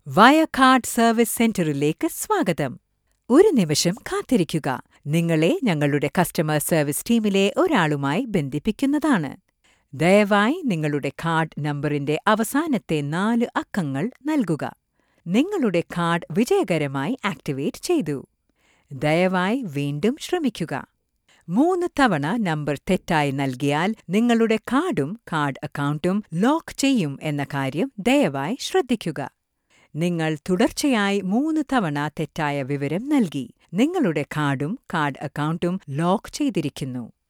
വയ card service സെന്ററിലേക്ക് സ്വാഗതം ഒരു നിമിഷം കാത്തിരിക്കുക നിങ്ങളെ ഞങ്ങളുടെ കസ്റ്റമർ സർവീസ് ടീമിലെ ഒരാളുമായി ബന്ധിപ്പിക്കുന്നതാണ് ദയവായി നിങ്ങളുടെ കാർഡ് നമ്പറിന്റെ അവസാനത്തെ നാല് അക്കങ്ങൾ നൽകുക നിങ്ങളുടെ കാർഡ് വിജയകരമായി ആക്ടിവേറ്റ് ചെയ്തു ദയവായി വീണ്ടും ശ്രമിക്കുക മൂന്ന് തവണ നമ്പർ തെറ്റായി നൽകിയാൽ നിങ്ങളുടെ കാർഡും കാർഡ് അക്കൗണ്ടും ലോക്ക് ചെയ്യും എന്ന കാര്യം ദയവായി ശ്രദ്ധിക്കുക നിങ്ങൾ തുടർച്ചയായി മൂന്ന് തവണ തെറ്റായ വിവരം നൽകി നിങ്ങളുടെ കാർഡും കാർഡ് അക്കൗണ്ടും ലോക്ക് ചെയ്തിരിക്കുന്നു